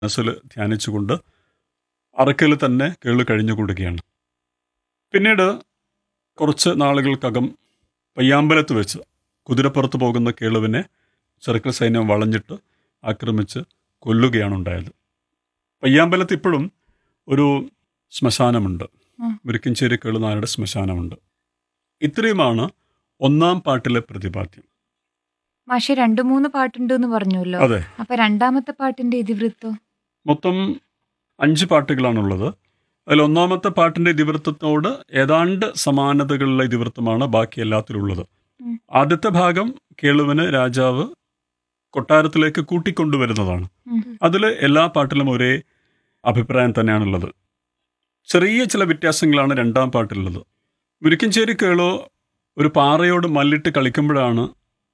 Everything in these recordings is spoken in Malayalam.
മനസ്സിൽ ധ്യാനിച്ചുകൊണ്ട് അറക്കൽ തന്നെ കേളു കഴിഞ്ഞുകൂടുകയാണ് പിന്നീട് കുറച്ച് നാളുകൾക്കകം പയ്യാമ്പലത്ത് വെച്ച് കുതിരപ്പുറത്ത് പോകുന്ന കേളുവിനെ ചെറുക്കൽ സൈന്യം വളഞ്ഞിട്ട് ആക്രമിച്ച് കൊല്ലുകയാണ് ഉണ്ടായത് പയ്യാമ്പലത്ത് ഇപ്പോഴും ഒരു ശ്മശാനമുണ്ട് ഉം. മുരിക്കഞ്ചേരി കേളുനാരുടെ ശ്മശാനമുണ്ട് ഇത്രയുമാണ് ഒന്നാം പാട്ടിലെ പ്രതിപാദ്യം മാഷെ രണ്ടു മൂന്ന് പാട്ടുണ്ട് എന്ന് പറഞ്ഞല്ലോ അതെ അപ്പൊ രണ്ടാമത്തെ പാട്ടിന്റെ ഇതിവൃത്തോ മൊത്തം അഞ്ച് പാട്ടുകളാണുള്ളത് അതിൽ ഒന്നാമത്തെ പാട്ടിന്റെ ഇതിവൃത്തത്തോട് ഏതാണ്ട് സമാനതകളുള്ള ഇതിവൃത്തമാണ് ബാക്കി എല്ലാത്തിലുള്ളത് ഉം. ആദ്യത്തെ ഭാഗം കേളുവിന് രാജാവ് കൊട്ടാരത്തിലേക്ക് കൂട്ടിക്കൊണ്ടുവരുന്നതാണ് ഉം. അതിൽ എല്ലാ പാട്ടിലും ഒരേ അഭിപ്രായം തന്നെയാണുള്ളത് ചെറിയ ചില വ്യത്യാസങ്ങളാണ് രണ്ടാം പാട്ടിലുള്ളത് മുരിക്കഞ്ചേരി കേളോ ഒരു പാറയോട് മല്ലിട്ട് കളിക്കുമ്പോഴാണ്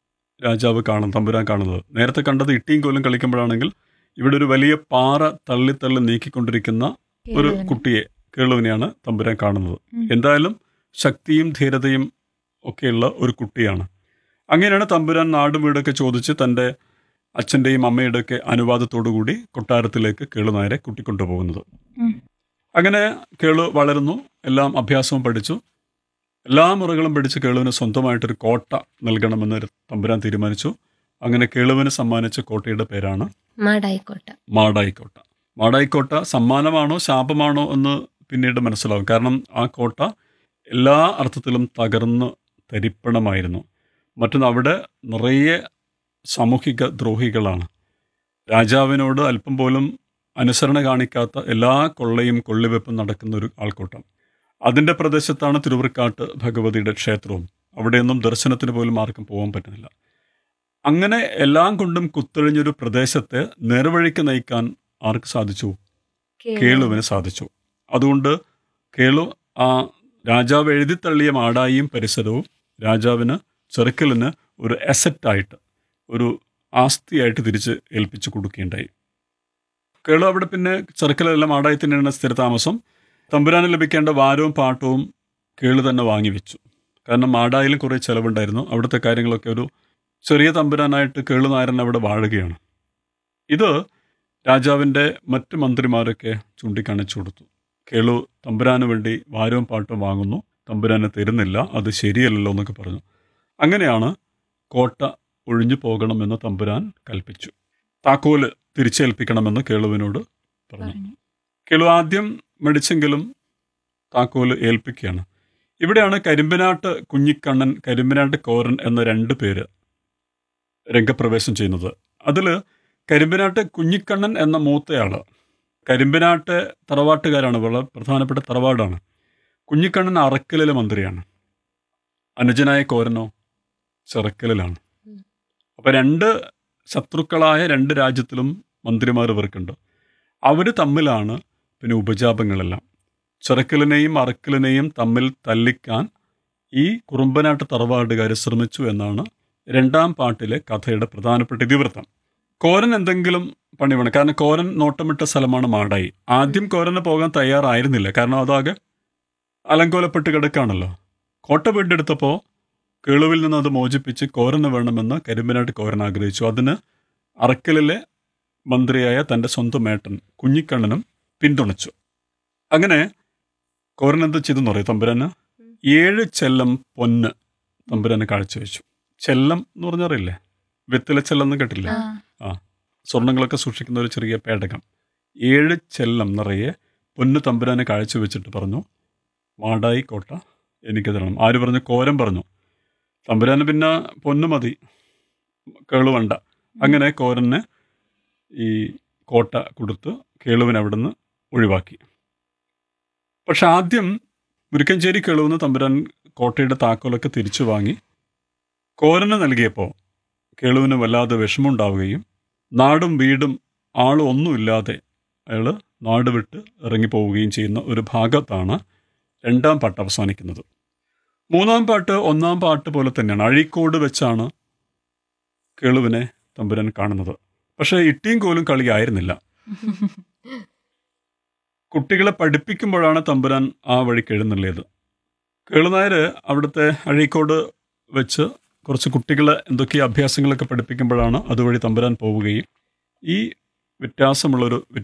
രാജാവ് കാണുന്നത് തമ്പുരാൻ കാണുന്നത് നേരത്തെ കണ്ടത് ഇട്ടിയും കോലും കളിക്കുമ്പോഴാണെങ്കിൽ ഇവിടെ ഒരു വലിയ പാറ തള്ളി തള്ളി നീക്കിക്കൊണ്ടിരിക്കുന്ന ഒരു കേളുവിന്. കുട്ടിയെ കേളുവിനെയാണ് തമ്പുരാൻ കാണുന്നത് ഉം. എന്തായാലും ശക്തിയും ധീരതയും ഒക്കെയുള്ള ഒരു കുട്ടിയാണ് അങ്ങനെയാണ് തമ്പുരാൻ നാടും വീടൊക്കെ ചോദിച്ച് തൻ്റെ അച്ഛൻ്റെയും അമ്മയുടെയൊക്കെ അനുവാദത്തോടു കൂടി കൊട്ടാരത്തിലേക്ക് കേളുനായരെ കൂട്ടിക്കൊണ്ടുപോകുന്നത് ഉം. അങ്ങനെ കേളു വളരുന്നു എല്ലാം അഭ്യാസവും പഠിച്ചു എല്ലാ മുറകളും പഠിച്ച് കേളുവിന് സ്വന്തമായിട്ടൊരു കോട്ട നൽകണമെന്ന് തമ്പുരാൻ തീരുമാനിച്ചു അങ്ങനെ കേളുവിന് സമ്മാനിച്ച കോട്ടയുടെ പേരാണ് മാടായിക്കോട്ട മാടായിക്കോട്ട മാടായിക്കോട്ട സമ്മാനമാണോ ശാപമാണോ എന്ന് പിന്നീട് മനസ്സിലാവും കാരണം ആ കോട്ട എല്ലാ അർത്ഥത്തിലും തകർന്ന് തരിപ്പണമായിരുന്നു മറ്റൊന്ന് അവിടെ നിറയെ സാമൂഹിക ദ്രോഹികളാണ് രാജാവിനോട് അല്പം പോലും അനുസരണ കാണിക്കാത്ത എല്ലാ കൊള്ളയും കൊള്ളിവെപ്പും നടക്കുന്ന ഒരു ആൾക്കൂട്ടം അതിൻ്റെ പ്രദേശത്താണ് തിരുവൃക്കാട്ട് ഭഗവതിയുടെ ക്ഷേത്രവും അവിടെയൊന്നും ദർശനത്തിന് പോലും ആർക്കും പോകാൻ പറ്റുന്നില്ല അങ്ങനെ എല്ലാം കൊണ്ടും കുത്തൊഴിഞ്ഞൊരു പ്രദേശത്തെ നേർവഴിക്ക് നയിക്കാൻ ആർക്ക് സാധിച്ചു കേളു. കേളുവിന് സാധിച്ചു അതുകൊണ്ട് കേളു ആ രാജാവ് എഴുതിത്തള്ളിയ മാടായിയും പരിസരവും രാജാവിന് ചെറുക്കലിന് ഒരു അസറ്റായിട്ട് ഒരു ആസ്തിയായിട്ട് തിരിച്ച് ഏൽപ്പിച്ചു കൊടുക്കുകയുണ്ടായി കേളു അവിടെ പിന്നെ ചെറുക്കലെല്ലാം മാടായി തന്നെയാണ് സ്ഥിരതാമസം തമ്പുരാന് ലഭിക്കേണ്ട വാരവും പാട്ടവും കേളു തന്നെ വാങ്ങിവെച്ചു കാരണം മാടായിലും കുറേ ചിലവുണ്ടായിരുന്നു അവിടുത്തെ കാര്യങ്ങളൊക്കെ ഒരു ചെറിയ തമ്പുരാനായിട്ട് കേളുനായരൻ അവിടെ വാഴുകയാണ് ഇത് രാജാവിൻ്റെ മറ്റ് മന്ത്രിമാരൊക്കെ ചൂണ്ടിക്കാണിച്ചു കൊടുത്തു കേളു തമ്പുരാന് വേണ്ടി വാരവും പാട്ടും വാങ്ങുന്നു തമ്പുരാന് തരുന്നില്ല അത് ശരിയല്ലല്ലോ എന്നൊക്കെ പറഞ്ഞു അങ്ങനെയാണ് കോട്ട ഒഴിഞ്ഞു പോകണമെന്ന് തമ്പുരാൻ കൽപ്പിച്ചു താക്കോല് തിരിച്ചേൽപ്പിക്കണമെന്ന് കേളുവിനോട് പറഞ്ഞു പറഞ്ഞു. കേളു ആദ്യം മടിച്ചെങ്കിലും താക്കോല് ഏൽപ്പിക്കുകയാണ് ഇവിടെയാണ് കരിമ്പനാട്ട് കുഞ്ഞിക്കണ്ണൻ കരിമ്പനാട്ട് കോരൻ എന്ന രണ്ട് പേര് രംഗപ്രവേശം ചെയ്യുന്നത് അതിൽ കരിമ്പനാട്ട് കുഞ്ഞിക്കണ്ണൻ എന്ന മൂത്തയാള് കരിമ്പനാട്ട് തറവാട്ടുകാരാണ് വളരെ പ്രധാനപ്പെട്ട തറവാടാണ് കുഞ്ഞിക്കണ്ണൻ അറക്കലിലെ മന്ത്രിയാണ് അനുജനായ കോരനോ ചെറക്കലിലാണ് ഉം. അപ്പൊ രണ്ട് ശത്രുക്കളായ രണ്ട് രാജ്യത്തിലും മന്ത്രിമാർ ഇവർക്കുണ്ട് അവർ തമ്മിലാണ് പിന്നെ ഉപജാപങ്ങളെല്ലാം ചെറക്കലിനെയും അറക്കലിനെയും തമ്മിൽ തല്ലിക്കാൻ ഈ കുറുമ്പനാട്ട് തറവാടുകാർ ശ്രമിച്ചു എന്നാണ് രണ്ടാം പാട്ടിലെ കഥയുടെ പ്രധാനപ്പെട്ട ഇതിവൃത്തം കോരൻ എന്തെങ്കിലും പണി വേണം കാരണം കോരൻ നോട്ടമിട്ട സ്ഥലമാണ് മാടായി ആദ്യം കോരന് പോകാൻ തയ്യാറായിരുന്നില്ല കാരണം അതാകെ അലങ്കോലപ്പെട്ട് കിടക്കാണല്ലോ കോട്ട വീണ്ടെടുത്തപ്പോൾ കേളുവിൽ നിന്ന് അത് മോചിപ്പിച്ച് കോരന് വേണമെന്ന് കരിമ്പനാട്ട് കോരൻ ആഗ്രഹിച്ചു അതിന് അറക്കലിലെ മന്ത്രിയായ തൻ്റെ സ്വന്തം ഏട്ടൻ കുഞ്ഞിക്കണ്ണനും പിന്തുണച്ചു അങ്ങനെ കോരൻ എന്ത് ചെയ്തെന്ന് പറയും തമ്പുരാന് ഏഴ് ചെല്ലം പൊന്ന് തമ്പുരാന് കാഴ്ചവെച്ചു ചെല്ലം എന്ന് പറഞ്ഞറിയില്ലേ വെത്തില ചെല്ലം എന്ന് കേട്ടില്ലേ ആ. സ്വർണങ്ങളൊക്കെ സൂക്ഷിക്കുന്ന ഒരു ചെറിയ പേടകം ഏഴ് ചെല്ലം നിറയെ പൊന്ന് തമ്പുരാനെ കാഴ്ചവെച്ചിട്ട് പറഞ്ഞു മാടായി കോട്ട എനിക്ക് തരണം ആര് പറഞ്ഞു കോരം പറഞ്ഞു തമ്പുരാന് പിന്നെ പൊന്ന് മതി കേളുവണ്ട അങ്ങനെ കോരന് ഈ കോട്ട കൊടുത്ത് കേളുവിന് അവിടുന്ന് ഒഴിവാക്കി പക്ഷെ ആദ്യം മുരിക്കഞ്ചേരി കേളുവെന്ന് തമ്പുരാൻ കോട്ടയുടെ താക്കോലൊക്കെ തിരിച്ചു വാങ്ങി കോരന് നൽകിയപ്പോൾ കേളുവിന് വല്ലാതെ വിഷമമുണ്ടാവുകയും നാടും വീടും ആളും ഒന്നുമില്ലാതെ അയാൾ നാട് വിട്ട് ഇറങ്ങിപ്പോവുകയും ചെയ്യുന്ന ഒരു ഭാഗത്താണ് രണ്ടാം പാട്ട് അവസാനിക്കുന്നത് മൂന്നാം പാട്ട് ഒന്നാം പാട്ട് പോലെ തന്നെയാണ് അഴീക്കോട് വെച്ചാണ് കേളുവിനെ തമ്പുരാൻ കാണുന്നത് പക്ഷേ ഇട്ടിയും കോലും കളി ആയിരുന്നില്ല കുട്ടികളെ പഠിപ്പിക്കുമ്പോഴാണ് തമ്പുരാൻ ആ വഴിക്ക് എഴുന്നള്ളിയത് കേളുനായർ അവിടുത്തെ അഴീക്കോട് വെച്ച് കുറച്ച് കുട്ടികളെ എന്തൊക്കെ അഭ്യാസങ്ങളൊക്കെ പഠിപ്പിക്കുമ്പോഴാണ് അതുവഴി തമ്പുരാൻ പോവുകയും ഈ വ്യത്യാസമുള്ളൊരു